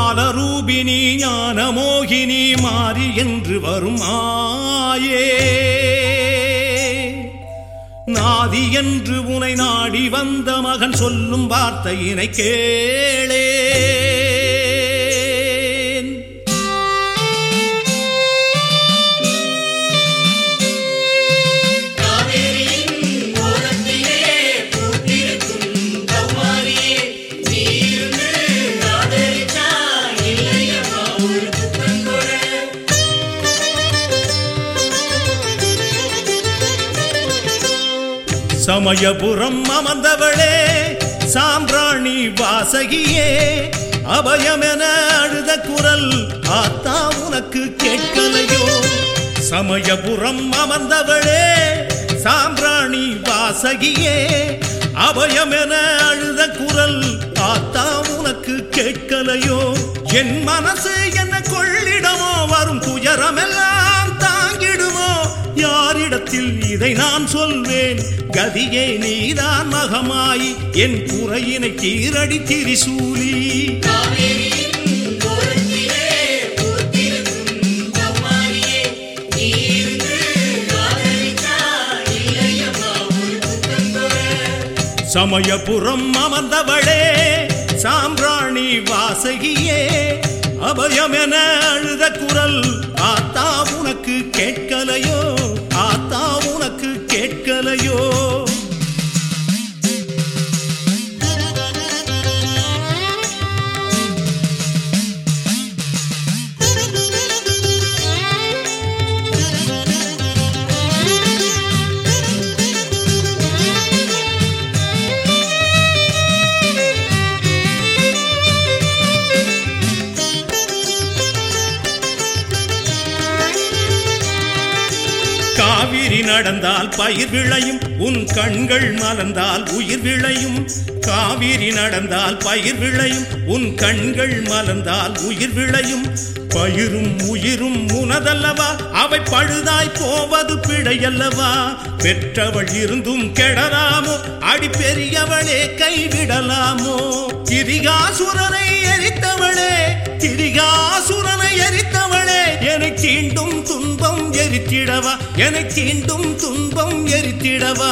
ஞானரூபிணி ஞானமோகினி மாறி என்று வரும் ஆயே நாதி என்று உனை நாடி வந்த மகன் சொல்லும் வார்த்தையினை கேளே சமயபுரம் அமர்ந்தவளே சாம்பிராணி வாசகியே அபயமென அழுத குரல் ஆத்தா உனக்கு கேட்கலையோ சமயபுரம் அமர்ந்தவளே சாம்பிராணி வாசகியே அபயமென அழுத குரல் ஆத்தா உனக்கு கேட்கலையோ என் மனசு என்ன கொள்ளிடமோ வரும் துயரமெல்லாம் தாங்கிடுமோ யாரிடத்தில் இதை நான் சொல்வேன் கதியே நீதான் மகமாய் என் குறையினை கீரடி திரிசூலி சமயபுரம் அமர்ந்தவளே சாம்பிராணி வாசகியே அபயமென அழுத குரல் ஆத்தா உனக்கு கேட்கலையோ ஆத்தா உனக்கு கேட்கலையோ காவிரி நடந்தால் பயிர் விளையும் உன் கண்கள் மலர்ந்தால் உயிர் விளையும் காவிரி நடந்தால் பயிர் விளையும் உன் கண்கள் மலர்ந்தால் உயிர் விளையும் பயிரும் உயிரும் உனதல்லவா அவை பழுதாய் போவது பிழையல்லவா பெற்றவள் இருந்தும் கெடலாமோ அடி பெரியவளே கைவிடலாமோ திரிகாசுரனை எரித்தவளே திரிகாசுரனை எரித்தவளே என்னை தீண்டும் துன்பம் எரித்திடவா என்னை தீண்டும் துன்பம் எரித்திடவா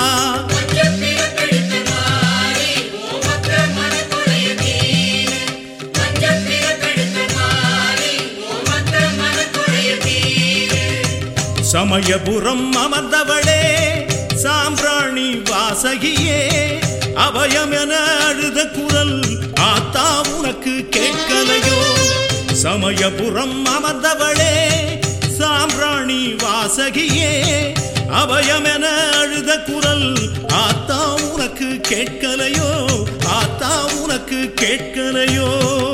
சமயபுரம் அமர்ந்தவளே சாம்பிராணி வாசகியே அபயமென அழுத குரல் ஆத்தா உனக்கு கேட்கலையோ சமயபுரம் அமர்ந்தவளே சாம்பிராணி வாசகியே அபயமென அழுத குரல் ஆத்தா உனக்கு கேட்கலையோ ஆத்தா உனக்கு கேட்கலையோ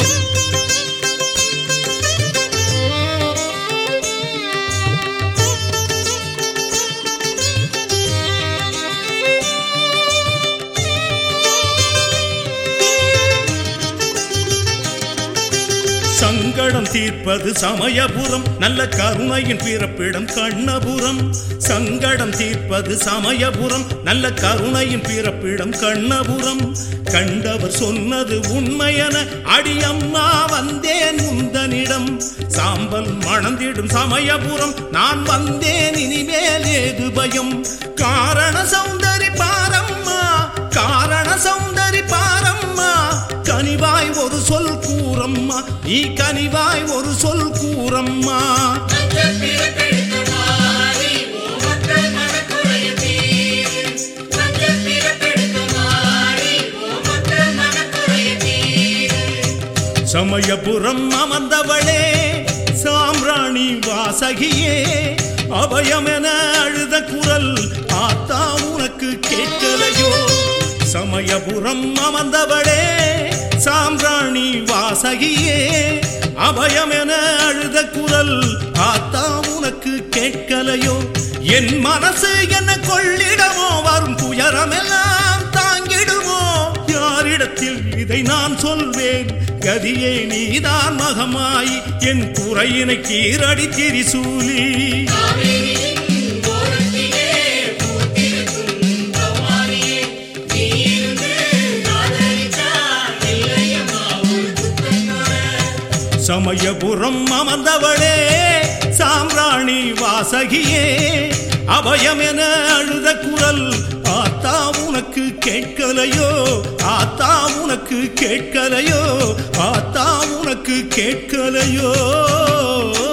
சங்கடம் தீர்ப்பது சமயபுரம் நல்ல கருணையின் பிறப்பிடம் கண்ணபுரம் சங்கடம் தீர்ப்பது சமயபுரம் நல்ல கருணையின் பிறப்பிடம் கண்ணபுரம் கண்டவர் சொன்னது உண்மையென அடியம்மா வந்தேன் முந்தனிடம் சாம்பல் மணந்திடும் சமயபுரம் நான் வந்தேன் இனிமேல் ஏது பயம் காரண சௌந்தரி பாரம்மா காரண சௌந்தரி பாரம்மா கனிவாய் ஒரு சொல் கூறம்மா நீ கனிவாய் ஒரு சொல் கூறம்மா சமயபுரம் அமர்ந்தவளே சாம்பிராணி வாசகியே அபயமென அழுத குரல் ஆத்தா உனக்கு கேட்கலையோ சமயபுரம் அமர்ந்தவளே சாம்பிராணி வாசகியே அபயமென அழுத குரல் ஆத்தா உனக்கு கேட்கலையோ என் மனசு என்ன கொள்ளிடமோ வரும் துயரமெல்லாம் தாங்கிடுமோ யாரிடத்தில் இதை நான் சொல்வேன் கதியே நீதான் மகமாய் என் குறையினை கீரடி திரிசூலி சமயபுரம் அமர்ந்தவளே சாம்ராணி வாசகியே அபயம் என அழுத குரல் ஆத்தா உனக்கு கேட்கலையோ ஆத்தா உனக்கு கேட்கலையோ ஆத்தா உனக்கு கேட்கலையோ